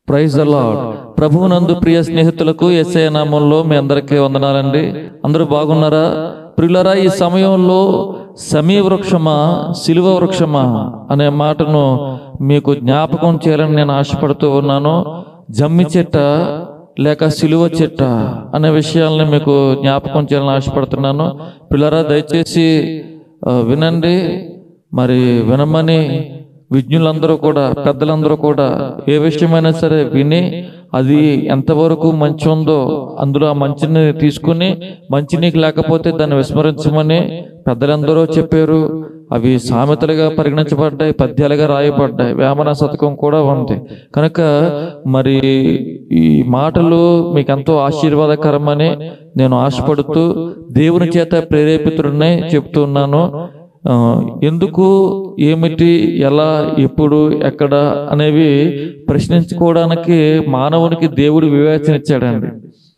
praise the lord ప్రభువునందు ప్రియ స్నేహితులకు SI నామంలో మీ అందరికీ వందనాలండి అందరూ బాగున్నారా ప్రియులరా ఈ సమయంలో సమీ వృక్షమా శిలువ వృక్షమా అనే మాటను మీకు జ్ఞాపకం చేయాలని నేను ఆశపడుతూ ఉన్నాను జమ్మి చెట్ట లేక సిలువ చెట్ట అనే విషయాలను మీకు జ్ఞాపకం చేయాలని ఆశపడుతున్నాను పిల్లరా దయచేసి ఆ, వినండి మరి వినమని విజ్ఞులందరూ కూడా పెద్దలందరూ కూడా ఏ విషయమైనా సరే విని అది ఎంతవరకు మంచి ఉందో అందులో ఆ మంచిని తీసుకుని మంచి నీకు లేకపోతే దాన్ని విస్మరించమని పెద్దలందరూ చెప్పారు అవి సామెతలుగా పరిగణించబడ్డాయి పద్యాలుగా రాయబడ్డాయి వేమన శతకం కూడా ఉంది కనుక మరి ఈ మాటలు మీకు ఎంతో ఆశీర్వాదకరమని నేను ఆశపడుతూ దేవుని చేత ప్రేరేపితుడినే చెప్తున్నాను ఆ, ఎందుకు ఏమిటి ఎలా ఎప్పుడు ఎక్కడ అనేవి ప్రశ్నించుకోవడానికి మానవునికి దేవుడు వివేచన ఇచ్చాడండి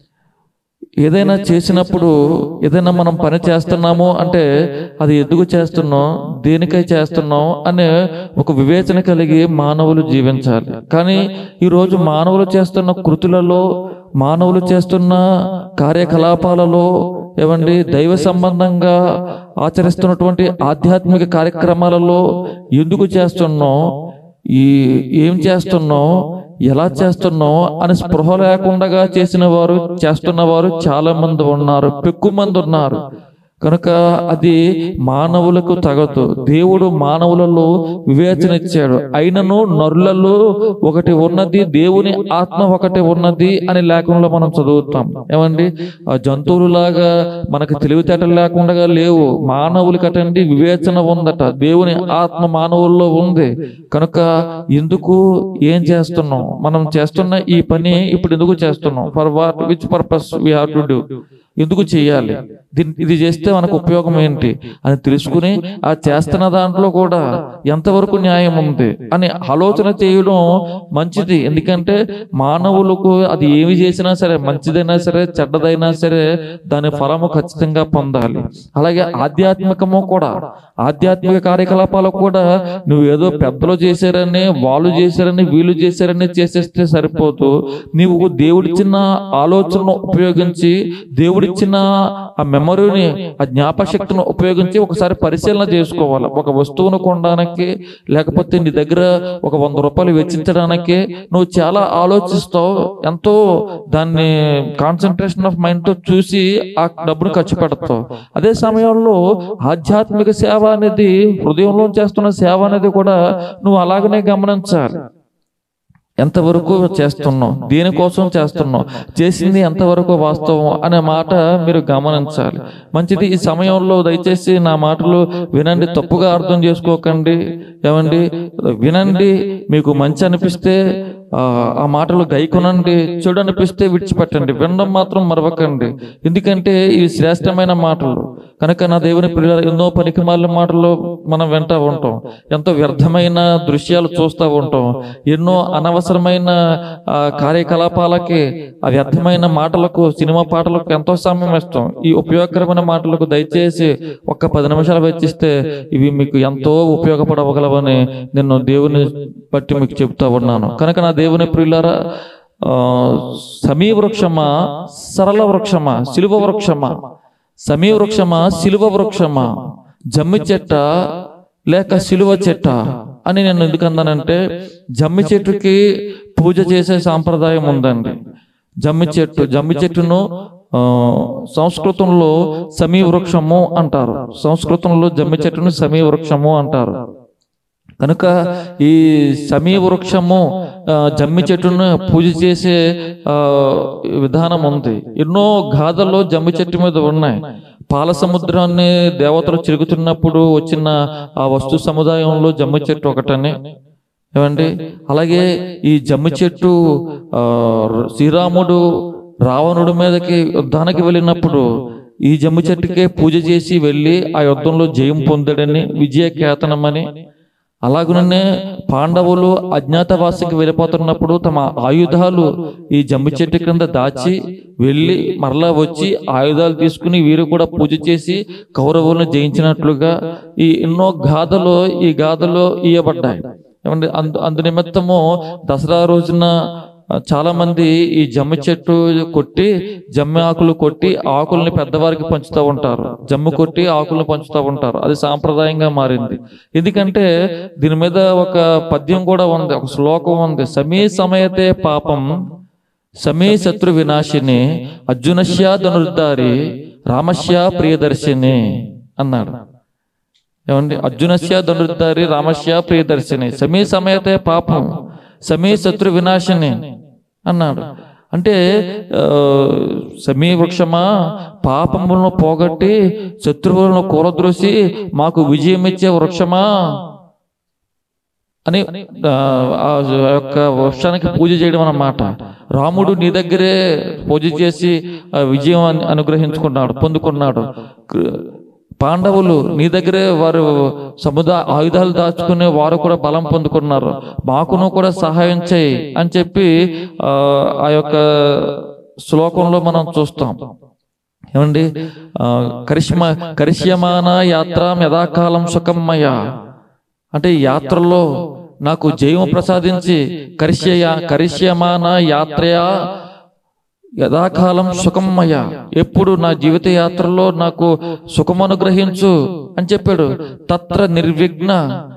ఏదైనా చేసినప్పుడు ఏదైనా మనం పని చేస్తున్నాము అంటే అది ఎందుకు చేస్తున్నాం దేనికై చేస్తున్నాం అనే ఒక వివేచన కలిగి మానవులు జీవించాలి కానీ ఈరోజు మానవులు చేస్తున్న కృతులలో మానవులు చేస్తున్న కార్యకలాపాలలో ఏమండి దైవ సంబంధంగా ఆచరిస్తున్నటువంటి ఆధ్యాత్మిక కార్యక్రమాలలో ఎందుకు చేస్తున్నాం ఈ ఏం చేస్తున్నాం ఎలా చేస్తున్నాం అని స్పృహ లేకుండా చేసిన వారు చేస్తున్న వారు చాలా మంది ఉన్నారు పెక్కు మంది ఉన్నారు కనుక అది మానవులకు తగదు దేవుడు మానవులలో వివేచన ఇచ్చాడు అయినను నరులలో ఒకటి ఉన్నది దేవుని ఆత్మ ఒకటి ఉన్నది అని లేఖనంలో మనం చదువుతాం ఏమండి ఆ జంతువులలాగా మనకు తెలివితేటలు లేకుండా లేవు మానవులకటండి వివేచన ఉందట దేవుని ఆత్మ మానవుల్లో ఉంది కనుక ఎందుకు ఏం చేస్తున్నాం మనం చేస్తున్న ఈ పని ఇప్పుడు ఎందుకు చేస్తున్నాం for what which purpose we have to do ఎందుకు చేయాలి దీన్ని ఇది చేస్తే మనకు ఉపయోగం ఏంటి అని తెలుసుకుని ఆ చేస్తున్న దాంట్లో కూడా ఎంతవరకు న్యాయం ఉంది అని ఆలోచన చేయడం మంచిది ఎందుకంటే మానవులకు అది ఏమి చేసినా సరే మంచిదైనా సరే చెడ్డదైనా సరే దాని ఫలము ఖచ్చితంగా పొందాలి అలాగే ఆధ్యాత్మికము కూడా ఆధ్యాత్మిక కార్యకలాపాలు కూడా నువ్వు ఏదో పెద్దలు చేశారని వాళ్ళు చేశారని వీళ్ళు చేశారని చేసేస్తే సరిపోదు నీవు దేవుడిచ్చిన ఆలోచనను ఉపయోగించి దేవుడిచ్చిన ఆ మెమరీని ఆ జ్ఞాపశక్తిని ఉపయోగించి ఒకసారి పరిశీలన చేసుకోవాలి ఒక వస్తువును కొనడానికి లేకపోతే నీ దగ్గర ఒక వంద రూపాయలు వెచ్చించడానికి నువ్వు చాలా ఆలోచిస్తావు ఎంతో దాన్ని కాన్సన్ట్రేషన్ ఆఫ్ మైండ్ తో చూసి ఆ డబ్బును ఖర్చు పెడతావు అదే సమయంలో ఆధ్యాత్మిక సేవ అనేది హృదయంలో చేస్తున్న సేవ అనేది కూడా నువ్వు అలాగనే గమనించాలి ఎంతవరకు చేస్తున్నాం దేనికోసం చేస్తున్నాం చేసింది ఎంతవరకు వాస్తవం అనే మాట మీరు గమనించాలి మంచిది ఈ సమయంలో దయచేసి నా మాటలు వినండి తప్పుగా అర్థం చేసుకోకండి ఏమండి వినండి మీకు మంచి అనిపిస్తే ఆ, ఆ మాటలు గైకొనండి చెడు అనిపిస్తే విడిచిపెట్టండి వినడం మాత్రం మరవకండి ఎందుకంటే ఇవి శ్రేష్టమైన మాటలు కనుక నా దేవుని పిల్లలు ఎన్నో పనికిమాలిన మాటలు మనం వింటా ఉంటాం ఎంతో వ్యర్థమైన దృశ్యాలు చూస్తూ ఉంటాం ఎన్నో అనవసరమైన ఆ, కార్యకలాపాలకి ఆ వ్యర్థమైన మాటలకు సినిమా పాటలకు ఎంతో సమయం ఇస్తాం ఈ ఉపయోగకరమైన మాటలకు దయచేసి ఒక్క పది నిమిషాలు వెచ్చిస్తే ఇవి మీకు ఎంతో ఉపయోగపడవగలవని నేను దేవుని బట్టి మీకు చెప్తా ఉన్నాను కనుక నా దేవుని ప్రియులారా ఆ, సమీ వృక్షమా సరళ వృక్షమా సిలువ వృక్షమా సమీ వృక్షమా సిలువ వృక్షమా జమ్మి చెట్ట లేక సిలువ చెట్ట అని నేను ఎందుకు అన్నానంటే జమ్మి చెట్టుకి పూజ చేసే సాంప్రదాయం ఉందండి జమ్మి చెట్టు జమ్మి చెట్టును ఆ, సంస్కృతంలో సమీ వృక్షము అంటారు సంస్కృతంలో జమ్మి చెట్టును సమీ వృక్షము అంటారు కనుక ఈ సమీ వృక్షము ఆ, జమ్మి చెట్టును పూజ చేసే ఆ, విధానం ఉంది ఎన్నో గాథల్లో జమ్మి చెట్టు మీద ఉన్నాయి పాల సముద్రాన్ని దేవతలు చిరుగుతున్నప్పుడు వచ్చిన ఆ వస్తు సముదాయంలో జమ్మి చెట్టు ఒకటని ఏమండి అలాగే ఈ జమ్మి చెట్టు ఆ, శ్రీరాముడు రావణుడి మీదకి యుద్ధానికి వెళ్ళినప్పుడు ఈ జమ్మి చెట్టుకే పూజ చేసి వెళ్ళి ఆ యుద్ధంలో జయం పొందాడని విజయ కేతనమని అలాగనే పాండవులు అజ్ఞాతవాసికి వెళ్ళిపోతున్నప్పుడు తమ ఆయుధాలు ఈ జమ్మి చెట్టు కింద దాచి వెళ్ళి మరలా వచ్చి ఆయుధాలు తీసుకుని వీరు కూడా పూజ చేసి కౌరవులను జయించినట్లుగా ఈ ఎన్నో గాథలు ఈ గాథలో ఇయ్యబడ్డాయి ఏమంటే అందు అందు నిమిత్తము దసరా రోజున ఆ, చాలా మంది ఈ జమ్మి చెట్టు కొట్టి జమ్మి ఆకులు కొట్టి ఆకుల్ని పెద్దవారికి పంచుతూ ఉంటారు జమ్ము కొట్టి ఆకులను పంచుతూ ఉంటారు అది సాంప్రదాయంగా మారింది ఎందుకంటే దీని మీద ఒక పద్యం కూడా ఉంది ఒక శ్లోకం ఉంది సమీ సమయతే పాపం సమీ శత్రు వినాశిని అర్జునస్య ధనుర్ధారి రామస్య ప్రియదర్శిని అన్నాడు ఏమండి అర్జునస్య ధనుర్ధారి రామస్య ప్రియదర్శిని సమీ సమయతే పాపం సమీ శత్రు వినాశిని అన్నాడు అంటే ఆ, సమీ వృక్షమా పాపములను పోగొట్టి శత్రువులను కూలద్రోసి మాకు విజయం ఇచ్చే వృక్షమా అని ఆ, ఆ యొక్క వృక్షానికి పూజ చేయడం అన్నమాట రాముడు నీ దగ్గరే పూజ చేసి ఆ, విజయం అను- అనుగ్రహించుకున్నాడు పొందుకున్నాడు కృ- పాండవులు నీ దగ్గరే వారు సముదా ఆయుధాలు దాచుకునే వారు కూడా బలం పొందుకున్నారు మాకును కూడా సహాయం చేయి అని చెప్పి ఆ, ఆ యొక్క శ్లోకంలో మనం చూస్తాం ఏమండి ఆ, కరిష్మ కరిష్యమాన యాత్ర యథాకాలం సుఖమ్మయ అంటే ఈ యాత్రలో నాకు జయము ప్రసాదించి కరిష్య కరిష్యమాన యాత్రయా యథాకాలం సుఖమ్మయ ఎప్పుడు నా జీవిత యాత్రలో నాకు సుఖం అనుగ్రహించు అని చెప్పాడు తత్ర నిర్విఘ్న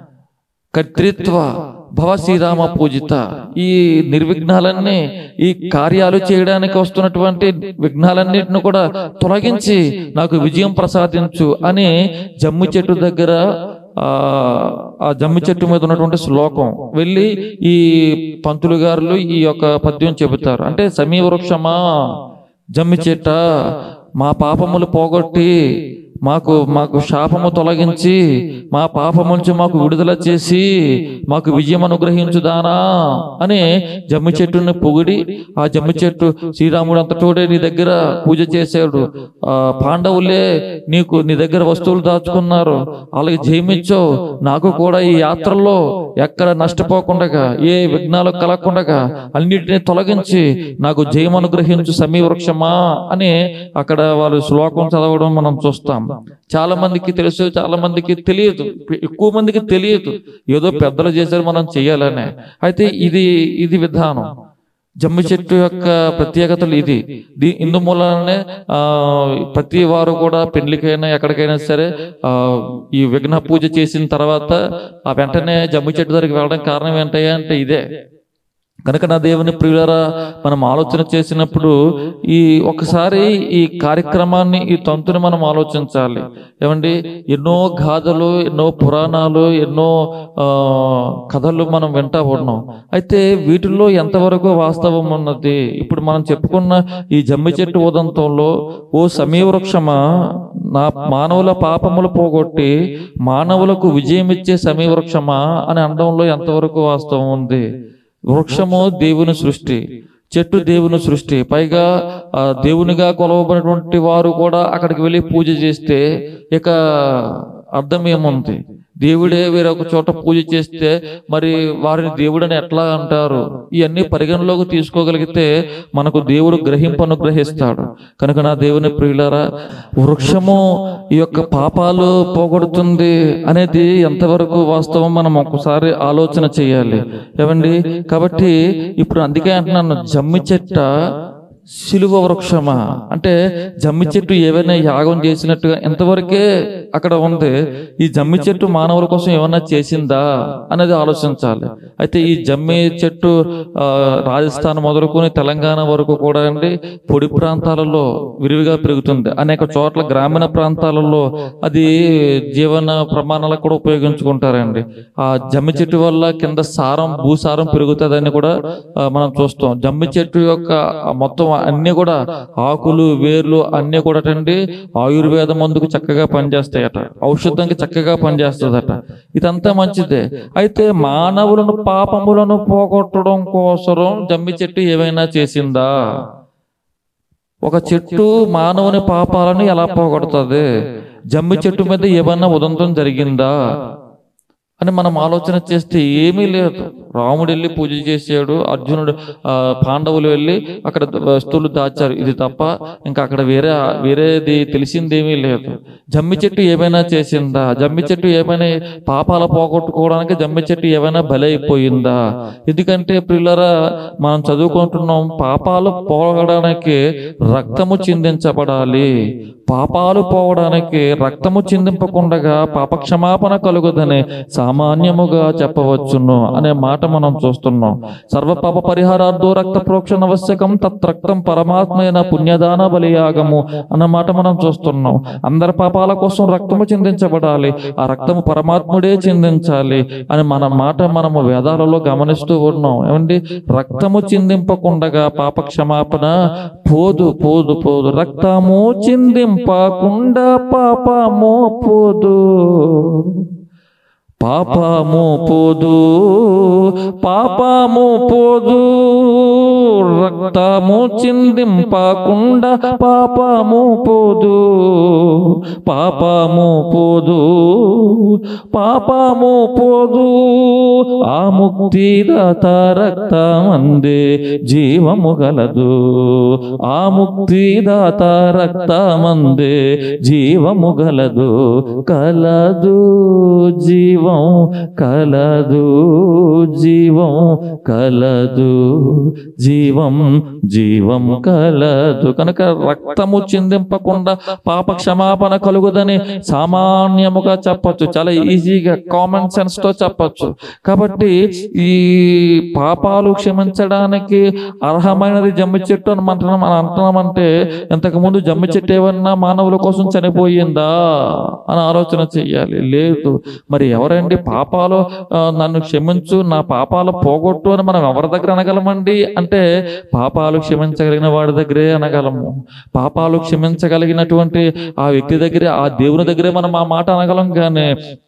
కర్తృత్వ భవ శ్రీరామ పూజిత ఈ నిర్విఘ్నాలన్నీ ఈ కార్యాలు చేయడానికి వస్తున్నటువంటి విఘ్నాలన్నిటిని కూడా తొలగించి నాకు విజయం ప్రసాదించు అని జమ్ము చెట్టు దగ్గర ఆ ఆ జమ్మి చెట్టు మీద ఉన్నటువంటి శ్లోకం వెళ్ళి ఈ పంతులు గారులు ఈ యొక్క పద్యం చెబుతారు అంటే సమీ వృక్షమా జమ్మి చెట్ట మా పాపములు పోగొట్టి మాకు మాకు శాపము తొలగించి మా పాపము నుంచి మాకు విడుదల చేసి మాకు విజయం అనుగ్రహించుదానా అని జమ్మి చెట్టుని పొగిడి ఆ జమ్మి చెట్టు శ్రీరాముడు అంతటోడే నీ దగ్గర పూజ చేశాడు ఆ పాండవులే నీకు నీ దగ్గర వస్తువులు దాచుకున్నారు అలాగే జయమిచ్చావు నాకు కూడా ఈ యాత్రలో ఎక్కడ నష్టపోకుండా ఏ విఘ్నాలు కలగకుండా అన్నిటిని తొలగించి నాకు జయం అనుగ్రహించు సమీ వృక్షమా అని అక్కడ వాళ్ళు శ్లోకం చదవడం మనం చూస్తాం చాలా మందికి తెలుసు చాలా మందికి తెలియదు ఎక్కువ మందికి తెలియదు ఏదో పెద్దలు చేశారు మనం చెయ్యాలనే అయితే ఇది ఇది విధానం జమ్మి చెట్టు యొక్క ప్రత్యేకతలు ఇది దీ ఇందు మూలనే ఆ ప్రతి వారు కూడా పెళ్లికైనా ఎక్కడికైనా సరే ఆ ఈ విఘ్న పూజ చేసిన తర్వాత ఆ వెంటనే జమ్మి చెట్టు దగ్గరికి వెళ్ళడం కారణం ఏంటయ్యా అంటే ఇదే కనుక నా దేవుని ప్రియులరా మనం ఆలోచన చేసినప్పుడు ఈ ఒకసారి ఈ కార్యక్రమాన్ని ఈ తంతుని మనం ఆలోచించాలి ఏమండి ఎన్నో గాథలు ఎన్నో పురాణాలు ఎన్నో ఆ, కథలు మనం వింటా ఉన్నాం అయితే వీటిల్లో ఎంతవరకు వాస్తవం ఉన్నది ఇప్పుడు మనం చెప్పుకున్న ఈ జమ్మి చెట్టు ఉదంతంలో ఓ సమీవృక్షమా నా మానవుల పాపములు పోగొట్టి మానవులకు విజయం ఇచ్చే సమీవృక్షమా అని అనడంలో ఎంతవరకు వాస్తవం ఉంది వృక్షము దేవుని సృష్టి చెట్టు దేవుని సృష్టి పైగా ఆ దేవునిగా కొలవబడినటువంటి వారు కూడా అక్కడికి వెళ్ళి పూజ చేస్తే ఇక అర్థం ఏముంది దేవుడే వేరొక చోట పూజ చేస్తే మరి వారిని దేవుడని ఎట్లా అంటారు ఇవన్నీ పరిగణలోకి తీసుకోగలిగితే మనకు దేవుడు గ్రహింపు అనుగ్రహిస్తాడు కనుక నా దేవుని ప్రియులారా వృక్షము ఈ యొక్క పాపాలు పోగొడుతుంది అనేది ఎంతవరకు వాస్తవం మనం ఒకసారి ఆలోచన చేయాలి ఏమండి కాబట్టి ఇప్పుడు అందుకే అంటున్నాను జమ్మి చెట్ట సిలువ వృక్షమా అంటే జమ్మి చెట్టు ఏవైనా యాగం చేసినట్టుగా ఎంతవరకే అక్కడ ఉంది ఈ జమ్మి చెట్టు మానవుల కోసం ఏమన్నా చేసిందా అనేది ఆలోచించాలి అయితే ఈ జమ్మి చెట్టు ఆ, రాజస్థాన్ మొదలుకొని తెలంగాణ వరకు కూడా అండి పొడి ప్రాంతాలలో విరివిగా పెరుగుతుంది అనేక చోట్ల గ్రామీణ ప్రాంతాలలో అది జీవన ప్రమాణాలకు కూడా ఉపయోగించుకుంటారండి ఆ జమ్మి చెట్టు వల్ల కింద సారం భూసారం పెరుగుతుందని కూడా ఆ, మనం చూస్తాం జమ్మి చెట్టు యొక్క ఆ మొత్తం అన్ని కూడా ఆకులు వేర్లు అన్ని కూడా అండి ఆయుర్వేద మందుకు చక్కగా పనిచేస్తాయట ఔషధంకి చక్కగా పనిచేస్తుందట ఇదంతా మంచిదే అయితే మానవులను పాపములను పోగొట్టడం కోసం జమ్మి చెట్టు ఏమైనా చేసిందా ఒక చెట్టు మానవుని పాపాలను ఎలా పోగొడుతుంది జమ్మి చెట్టు మీద ఏమన్నా ఉదంతం జరిగిందా అని మనం ఆలోచన చేస్తే ఏమీ లేదు రాముడు వెళ్ళి పూజ చేసాడు అర్జునుడు ఆ, పాండవులు వెళ్ళి అక్కడ వస్తువులు దాచారు ఇది తప్ప ఇంకా అక్కడ వేరే వేరేది తెలిసిందేమీ లేదు జమ్మి చెట్టు ఏమైనా చేసిందా జమ్మి చెట్టు ఏమైనా పాపాల పోగొట్టుకోవడానికి జమ్మి చెట్టు ఏమైనా బలైపోయిందా ఎందుకంటే పిల్లరా మనం చదువుకుంటున్నాం పాపాలు పోగడానికి రక్తము చిందించబడాలి పాపాలు పోవడానికి రక్తము చిందింపకుండగా పాప క్షమాపణ కలుగుదని సామాన్యముగా చెప్పవచ్చును అనే మాట మనం చూస్తున్నాం సర్వ పాప పరిహారార్థో రక్త ప్రోక్షణ ఆవశ్యకం తత్రక్తం పరమాత్మైన పుణ్యదాన బలియాగము అన్న మాట మనం చూస్తున్నాం అందరి పాపాల కోసం రక్తము చిందించబడాలి ఆ రక్తము పరమాత్ముడే చిందించాలి అని మన మాట మనము వేదాలలో గమనిస్తూ ఉన్నాం ఏమండి రక్తము చిందింపకుండగా పాప క్షమాపణ పోదు పోదు పోదు రక్తము చిందింపకుండా పాపము పోదు పాపము పోదు పాపము పోదు రక్తము చిందింపకుండా పాపము పోదు పాపము పోదు పాపము పోదు ఆ ముక్తిదాత రక్తమందే జీవము గలదు ఆ ముక్తిదాత రక్తమందే జీవము గలదు కలదు జీవం కలదు జీవం కలదు జీవం జీవం కలదు కనుక రక్తము చిందింపకుండా పాప క్షమాపణ కలుగుదని సామాన్యముగా చెప్పొచ్చు చాలా ఈజీగా కామన్ సెన్స్ తో చెప్పొచ్చు కాబట్టి ఈ పాపాలు క్షమించడానికి అర్హమైనది జమ్మి చెట్టు అని మనం మనం అంటున్నామంటే ఇంతకు ముందు జమ్మి చెట్టు ఏమన్నా మానవుల కోసం చనిపోయిందా అని ఆలోచన చెయ్యాలి లేదు మరి ఎవరండి పాపాలు ఆ, నన్ను క్షమించు నా పాపాలు పోగొట్టు అని మనం ఎవరి దగ్గర అనగలమండి అంటే పాపాలు క్షమించగలిగిన వాడి దగ్గరే అనగలము పాపాలు క్షమించగలిగినటువంటి ఆ వ్యక్తి దగ్గరే ఆ దేవుని దగ్గరే మనం ఆ మాట అనగలం కానీ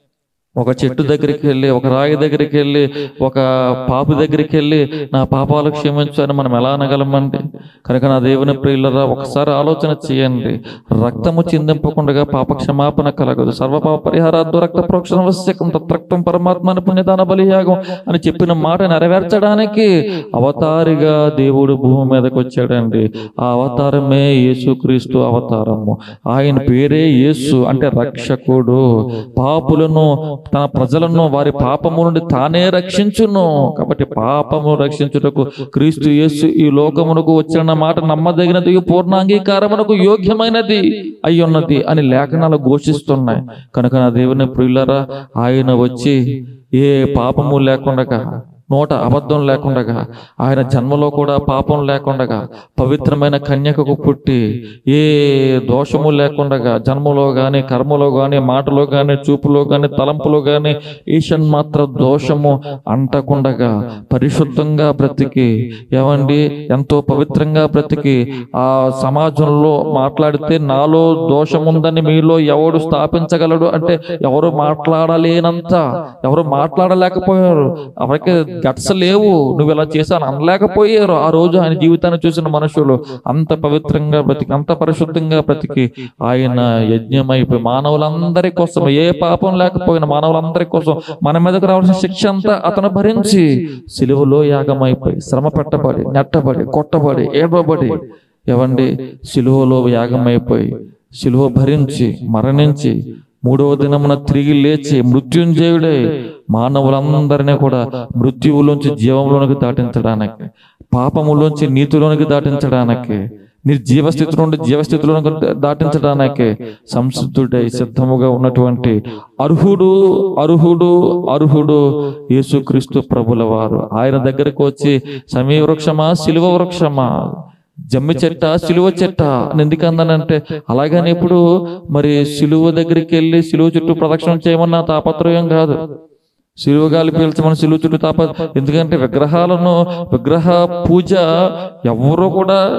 ఒక చెట్టు దగ్గరికి వెళ్ళి ఒక రాయి దగ్గరికి వెళ్ళి ఒక పాపి దగ్గరికి వెళ్ళి నా పాపాలు క్షమించు అని మనం ఎలా అనగలమండి కనుక నా దేవుని ప్రియులరా ఒకసారి ఆలోచన చేయండి రక్తము చిందింపకుండా పాప క్షమాపణ కలగదు సర్వపాప పరిహారార్థ రక్త ప్రోక్షణ ఆవశ్యకం తత్రక్తం పరమాత్మని పుణ్యదాన బలియాగం అని చెప్పిన మాట నెరవేర్చడానికి అవతారిగా దేవుడు భూమి మీదకి వచ్చాడండి ఆ అవతారమే యేసుక్రీస్తు అవతారము ఆయన పేరే యేసు అంటే రక్షకుడు పాపులను తన ప్రజలను వారి పాపము నుండి తానే రక్షించును కాబట్టి పాపము రక్షించుటకు క్రీస్తు యేసు ఈ లోకమునకు వచ్చిన మాట నమ్మదగినది పూర్ణ అంగీకారమునకు యోగ్యమైనది అయ్యున్నది అని లేఖనాలు ఘోషిస్తున్నాయి కనుక నా దేవుని ప్రియులరా ఆయన వచ్చి ఏ పాపము లేకుండా నోట అబద్ధం లేకుండగా ఆయన జన్మలో కూడా పాపం లేకుండగా పవిత్రమైన కన్యకకు పుట్టి ఏ దోషము లేకుండగా జన్మలో గాని కర్మలో గాని మాటలో గాని చూపులో గాని తలంపులో గాని ఈషన్ మాత్ర దోషము అంటకుండగా పరిశుద్ధంగా బ్రతికి ఏమండి ఎంతో పవిత్రంగా బ్రతికి ఆ సమాజంలో మాట్లాడితే నాలో దోషముందని మీలో ఎవడు స్థాపించగలడు అంటే ఎవరు మాట్లాడలేనంత ఎవరు మాట్లాడలేకపోయారు ఎవరికి గట్స్ లేవు నువ్వు ఇలా చేశాను అనలేకపోయారు ఆ రోజు ఆయన జీవితాన్ని చూసిన మనుషులు అంత పవిత్రంగా బ్రతికి అంత పరిశుద్ధంగా బ్రతికి ఆయన యజ్ఞమైపోయి మానవులందరి కోసం ఏ పాపం లేకపోయిన మానవులందరి కోసం మన మీదకు రావాల్సిన శిక్ష అంతా అతను భరించి సిలువలో యాగమైపోయి శ్రమ పెట్టబడి నెట్టబడి కొట్టబడి ఏడవబడి ఎవండి సిలువలో యాగమైపోయి సిలువ భరించి మరణించి మూడవ దినమున తిరిగి లేచి మృత్యుంజయుడే మానవులందరినీ కూడా మృత్యువులోంచి జీవంలోనికి దాటించడానికి పాపములోంచి నీతిలోనికి దాటించడానికి నిర్జీవ స్థితి నుండి జీవస్థితిలోనికి దాటించడానికి సంసిద్ధుడై సిద్ధముగా ఉన్నటువంటి అర్హుడు అర్హుడు అర్హుడు యేసుక్రీస్తు ప్రభుల వారు ఆయన దగ్గరకు వచ్చి సమీ వృక్షమా శిలువ వృక్షమా జమ్మి చెట్ట సిలువ చెట్ట అని ఎందుకు అన్నానంటే అలాగని ఇప్పుడు మరి సిలువ దగ్గరికి వెళ్ళి సిలువ చుట్టూ ప్రదక్షిణం చేయమన్న తాపత్రయం కాదు సిలువ గాలి పీల్చమని సిలువ చుట్టూ తాప ఎందుకంటే విగ్రహాలను విగ్రహ పూజ ఎవరు కూడా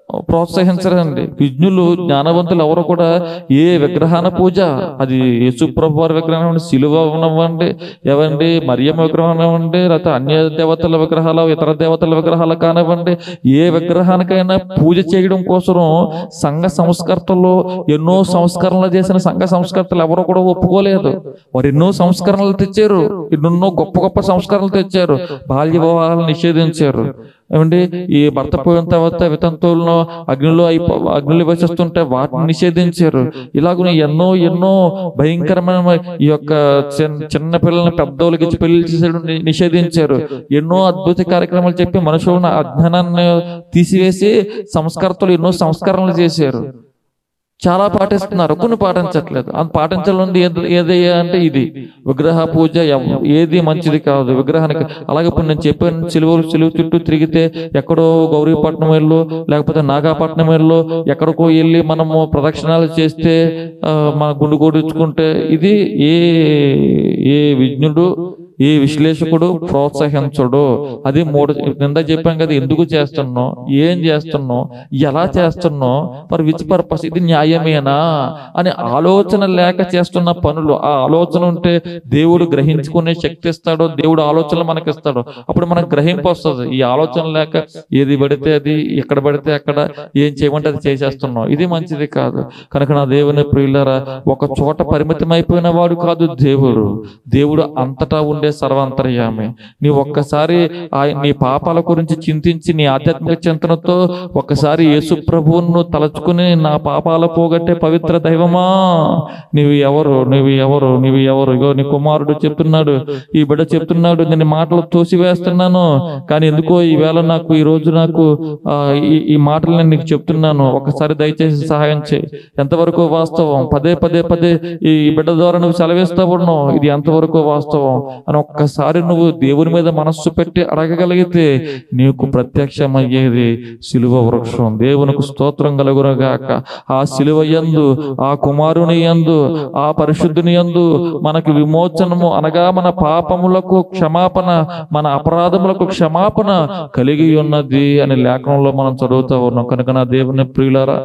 ప్రోత్సహించరండి విజ్ఞులు జ్ఞానవంతులు ఎవరు కూడా ఏ విగ్రహాన పూజ అది యేసుప్రభు వారి విగ్రహం అవ్వండి, శిలువ అవ్వండి ఎవండి మరియమ్మ విగ్రహం అవ్వండి లేకపోతే అన్య దేవతల విగ్రహాలు ఇతర దేవతల విగ్రహాలు కానివ్వండి ఏ విగ్రహానికైనా పూజ చేయడం కోసం సంఘ సంస్కర్తలు ఎన్నో సంస్కరణలు చేసిన సంఘ సంస్కర్తలు ఎవరు కూడా ఒప్పుకోలేదు వారు ఎన్నో సంస్కరణలు తెచ్చారు ఎన్నెన్నో గొప్ప గొప్ప సంస్కరణలు తెచ్చారు బాల్య వివాహాలు నిషేధించారు ఏమండి ఈ భర్త పోయిన తర్వాత వితంతువులను అగ్నిలో అయిపో అగ్నిలో వేసేస్తుంటే వాటిని నిషేధించారు ఇలాగ ఎన్నో ఎన్నో భయంకరమైన ఈ యొక్క చిన్న చిన్న పిల్లల్ని పెద్దోళ్ళకి ఇచ్చి పెళ్లి చేసేయడం ని- నిషేధించారు ఎన్నో అద్భుత కార్యక్రమాలు చెప్పి మనుషులను అజ్ఞానాన్ని తీసివేసి సంస్కర్తలు ఎన్నో సంస్కరణలు చేశారు చాలా పాటిస్తున్నారు కొన్ని పాటించట్లేదు అంత పాటించాలంటే ఏది ఏదయ్యా అంటే ఇది విగ్రహ పూజ ఎవ్- ఏది మంచిది కాదు విగ్రహానికి అలాగే ఇప్పుడు నేను చెప్పాను సిలువలు సిలువ చుట్టూ తిరిగితే ఎక్కడో గౌరీపట్నం వెళ్ళు లేకపోతే నాగాపట్నం వెళ్ళు ఎక్కడికో వెళ్ళి మనము ప్రదక్షిణాలు చేస్తే ఆ, మన గుండు కొడుచుకుంటే ఇది ఏ ఏ విజ్ఞుడు ఏ విశ్లేషకుడు ప్రోత్సహించడు అది మూడు నింద చెప్పాం కదా ఎందుకు చేస్తున్నావు ఏం చేస్తున్నావు ఎలా చేస్తున్నావు మరి విచ్ పర్పస్ ఇది న్యాయమేనా అని ఆలోచన లేక చేస్తున్న పనులు ఆ ఆలోచన ఉంటే దేవుడు గ్రహించుకునే శక్తి ఇస్తాడు దేవుడు ఆలోచనలు మనకి ఇస్తాడు అప్పుడు మనకు గ్రహింపు వస్తుంది ఈ ఆలోచన లేక ఏది పడితే అది ఎక్కడ పడితే అక్కడ ఏం చేయమంటే అది చేసేస్తున్నాం ఇది మంచిది కాదు కనుక నా దేవుని ప్రియులరా ఒక చోట పరిమితం అయిపోయిన వాడు కాదు దేవుడు దేవుడు అంతటా ఉండే సర్వాంతర్యామి నీ ఒక్కసారి ఆ నీ పాపాల గురించి చింతించి నీ ఆధ్యాత్మిక చింతనతో ఒక్కసారి యేసు ప్రభువును తలచుకుని నా పాపాల పోగొట్టే పవిత్ర దైవమా నీవు ఎవరు నీవు ఎవరు నీవు ఎవరు ఇగో నీ కుమారుడు చెప్తున్నాడు ఈ బిడ్డ చెప్తున్నాడు నేను మాటలు తోసివేస్తున్నాను కానీ ఎందుకో ఈవేళ నాకు ఈ రోజు నాకు ఆ, ఈ ఈ మాటలు నేను నీకు చెప్తున్నాను ఒకసారి దయచేసి సహాయం చేయి ఎంతవరకు వాస్తవం పదే పదే పదే ఈ బిడ్డ ద్వారా నువ్వు సెలవిస్తా ఉన్నావు ఇది ఎంతవరకు వాస్తవం అని ఒక్కసారి నువ్వు దేవుని మీద మనస్సు పెట్టి అడగగలిగితే నీకు ప్రత్యక్షమయ్యేది సిలువ వృక్షం దేవునికి స్తోత్రం కలుగునగాక ఆ సిలువ యందు ఆ కుమారుని యందు ఆ పరిశుద్ధుని యందు మనకి విమోచనము అనగా మన పాపములకు క్షమాపణ మన అపరాధములకు క్షమాపణ కలిగి ఉన్నది అని లేఖనంలో మనం చదువుతా ఉన్నాం కనుక నా దేవుని ప్రియులారా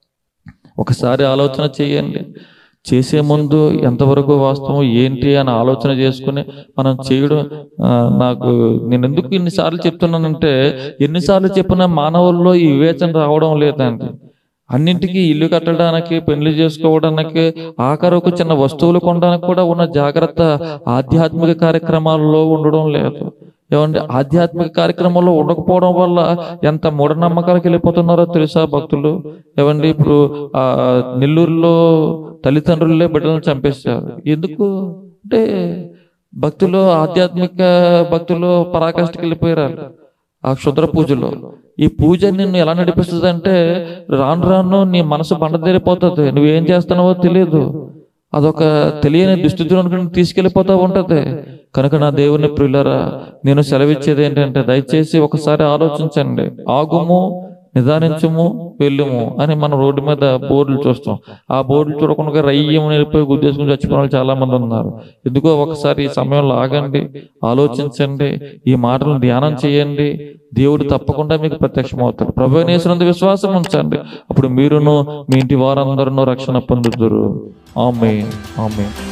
ఒకసారి ఆలోచన చేయండి చేసే ముందు ఎంతవరకు వాస్తవం ఏంటి అని ఆలోచన చేసుకుని మనం చేయడం ఆ, నాకు నేను ఎందుకు ఇన్నిసార్లు చెప్తున్నానంటే ఎన్నిసార్లు చెప్పినా మానవుల్లో ఈ వివేచన రావడం లేదండి అన్నింటికీ ఇల్లు కట్టడానికి పెళ్లి చేసుకోవడానికి ఆఖరకు చిన్న వస్తువులు కొనడానికి కూడా ఉన్న జాగ్రత్త ఆధ్యాత్మిక కార్యక్రమాల్లో ఉండడం లేదు ఏమండి ఆధ్యాత్మిక కార్యక్రమంలో ఉండకపోవడం వల్ల ఎంత మూఢనమ్మకాలకు వెళ్ళిపోతున్నారో తెలుసా భక్తులు ఏమండి ఇప్పుడు ఆ నెల్లూరులో తల్లిదండ్రులే బిడ్డలను చంపేశారు ఎందుకు అంటే భక్తులు ఆధ్యాత్మిక భక్తులు పరాకాష్ఠకి వెళ్ళిపోయారు ఆ క్షుద్ర పూజలో ఈ పూజ నిన్ను ఎలా నడిపిస్తుంది అంటే రాను రాను నీ మనసు బండదేరిపోతుంది నువ్వేం చేస్తున్నావో తెలియదు అదొక తెలియని దుస్థితిలోకి తీసుకెళ్లిపోతా ఉంటది కనుక నా దేవుని ప్రియులరా నేను సెలవిచ్చేది ఏంటంటే దయచేసి ఒకసారి ఆలోచించండి ఆగుము నిదానించము వెళ్ళుము అని మనం రోడ్డు మీద బోర్డులు చూస్తాం ఆ బోర్డులు చూడకుండా రయ్యం నిలిపోయి గుద్దేసుకుని చచ్చిపోయిన వాళ్ళు చాలా మంది ఉన్నారు ఎందుకో ఒకసారి ఈ సమయంలో ఆగండి ఆలోచించండి ఈ మాటలను ధ్యానం చేయండి దేవుడు తప్పకుండా మీకు ప్రత్యక్షమవుతాడు ప్రభు నేసినందు విశ్వాసం ఉంచండి అప్పుడు మీరును మీ ఇంటి వారందరూ రక్షణ పొందుదురు ఆమె ఆమె